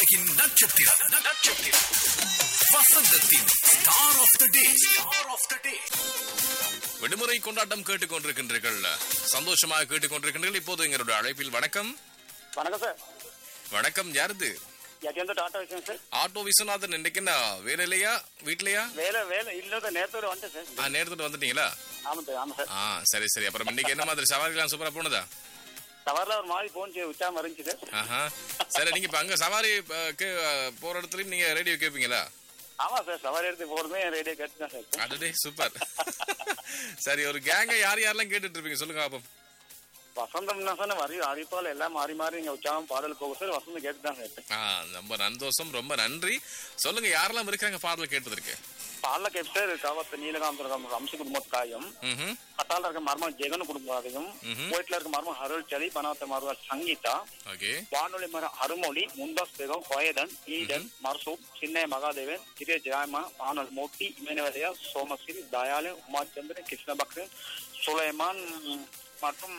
உலகின் நட்சத்திரம் நட்சத்திரம் வசந்தத்தின் star of the day star of the day விடுமுறை கொண்டாட்டம் கேட்டுக்கொண்டிருக்கின்றீர்கள் சந்தோஷமாக கேட்டுக்கொண்டிருக்கின்றீர்கள் இப்போது எங்களுடைய அழைப்பில் வணக்கம் வணக்கம் சார் வணக்கம் யாருது யார்கிட்ட டாட்டா விஷயம் சார் ஆட்டோ விஸ்வநாதன் இன்னைக்கு என்ன வேலையிலையா வீட்லயா வேலை வேலை இல்ல நேரத்தோட வந்துட்டேன் சார் ஆ நேரத்துட்டு வந்துட்டீங்களா ஆமாம் சார் ஆமாம் சார் ஆ சரி சரி அப்புறம் இன்னைக்கு என்ன மாதிரி சவாரிலாம் சூப்பரா போனதா சவாரில் ஒரு மாதிரி போன் உச்சாம இருந்துச்சு சார் ஆஹா சரி நீங்க இப்ப அங்க சவாரி அஹ், கே- அஹ், போற இடத்துலயும் நீங்க ரேடியோ கேட்பீங்களா ஆமாம் சார் சவாரி எடுத்து போகிறதுமே ரேடியோ கேட்டு தான் சார் அதுடே சூப்பர் சரி ஒரு கேங்க யார் யாரெல்லாம் கேட்டுட்டு இருப்பீங்க சொல்லுங்க பாப்போம் வசந்தம்னா சார் வரி அறிப்பால் எல்லாம் மாறி மாறி இங்கே உற்சாகம் பாடல் போகும் சார் வசந்தம் கேட்டு தான் சார் ஆ ரொம்ப சந்தோஷம் ரொம்ப நன்றி சொல்லுங்க யாரெல்லாம் இருக்காங்க பாடல் கேட்டதற்கு பாடல கேட்டு சார் காவத்து நீலகாந்தம் அம்ச குடும்பத்தாயும் ம்ஹும். கட்டால இருக்க மர்மம் ஜெகன் குடும்பத்தையும் ம்ஹும். கோயிட்ல இருக்க மர்மம் அருள் சலி பனாத்த மருவ சங்கீதா ஓகே வானொலி மரம் அருமொழி முந்தாஸ் பேகம் கோயதன் ஈடன் மர்சூப் சின்ன மகாதேவன் கிரிய ஜெயமா ஆனல் மூர்த்தி இமேனவதையா சோமஸ்ரீ தயாலு உமாச்சந்திரன் கிருஷ்ணபக்ரன் சுலைமான் மற்றும்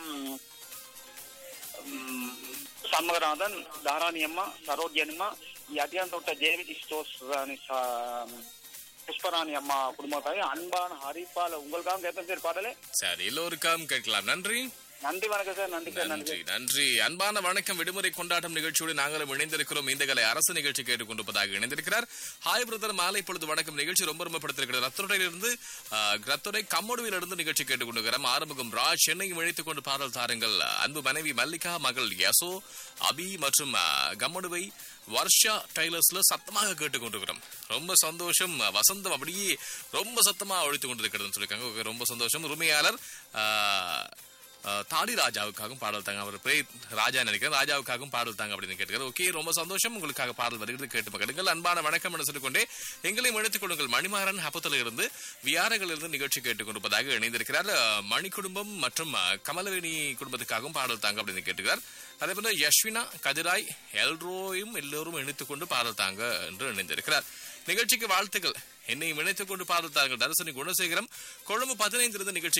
ம், சண்முகநாதன் தாராணி அம்மா சரோஜி அம்மா யதியாந்தோட்ட ஜேவி ஸ்டோர்ஸ் ராணி சா- புஷ்பராணி அம்மா குடும்பத்தாய் அன்பான ஹரிப்பால உங்களுக்காக கேட்பேன் சார் பாடலே சரி எல்லோருக்கும் கேட்கலாம் நன்றி நன்றி வணக்கம் சார் நன்றி சார் நன்றி நன்றி நன்றி அன்பான வணக்கம் விடுமுறை கொண்டாட்டம் நிகழ்ச்சியோடு நாங்களும் இணைந்திருக்கிறோம் இந்த கலை அரசு நிகழ்ச்சி கேட்டுக்கொண்டிருப்பதாக இணைந்திருக்கிறார் ஹாய் பிரதர் மாலை பொழுது வணக்கம் நிகழ்ச்சி ரொம்ப ரொம்ப படுத்திருக்கிறது ரத்தோடையிலிருந்து ரத்தோடை கம்மோடுவிலிருந்து நிகழ்ச்சி கேட்டுக்கொண்டிருக்கிறோம் ஆரம்பம் ராஜ் சென்னையும் இழைத்துக் கொண்டு பாடல் தாருங்கள் அன்பு மனைவி மல்லிகா மகள் யசோ அபி மற்றும் கம்மடுவை வர்ஷா டைலர்ஸ்ல சத்தமாக கேட்டுக்கொண்டிருக்கிறோம் ரொம்ப சந்தோஷம் வசந்தம் அப்படியே ரொம்ப சத்தமா ஒழித்துக் கொண்டிருக்கிறதுன்னு சொல்லியிருக்காங்க Okay, ரொம்ப சந்தோஷம் உரிமையாளர் ஆஹ், அஹ், தாடி ராஜாவுக்காகவும் பாடல் தாங்க அவர் பிரே ராஜா நினைக்கிறேன் ராஜாவுக்காகவும் பாடல் தாங்க அப்படின்னு கேட்டுக்கிறார் ஓகே ரொம்ப சந்தோஷம் உங்களுக்காக பாடல் வருகிறது கேட்டு மகிழுங்கள் அன்பான வணக்கம் என்று சொல்லிக்கொண்டே எங்களையும் இணைத்துக் கொள்ளுங்கள் மணிமாறன் ஹப்பத்தில் இருந்து வியாரங்களில் இருந்து நிகழ்ச்சி கேட்டுக்கொண்டிருப்பதாக இணைந்திருக்கிறார் அஹ், மணி குடும்பம் மற்றும் அஹ், கமலவேணி குடும்பத்துக்காகவும் பாடல் தாங்க அப்படின்னு கேட்டுக்கிறார் அதே போல யஸ்வினா கதிராய் எல்ரோயும் எல்லோரும் இணைத்துக் கொண்டு பாடல் தாங்க என்று இணைந்திருக்கிறார் நிகழ்ச்சிக்கு வாழ்த்துக்கள் என்னையும் இணைத்துக் கொண்டு பாடல் தாங்கள் தரிசனி குணசேகரம் கொழும்பு பதினைந்திலிருந்து நிகழ்ச்சி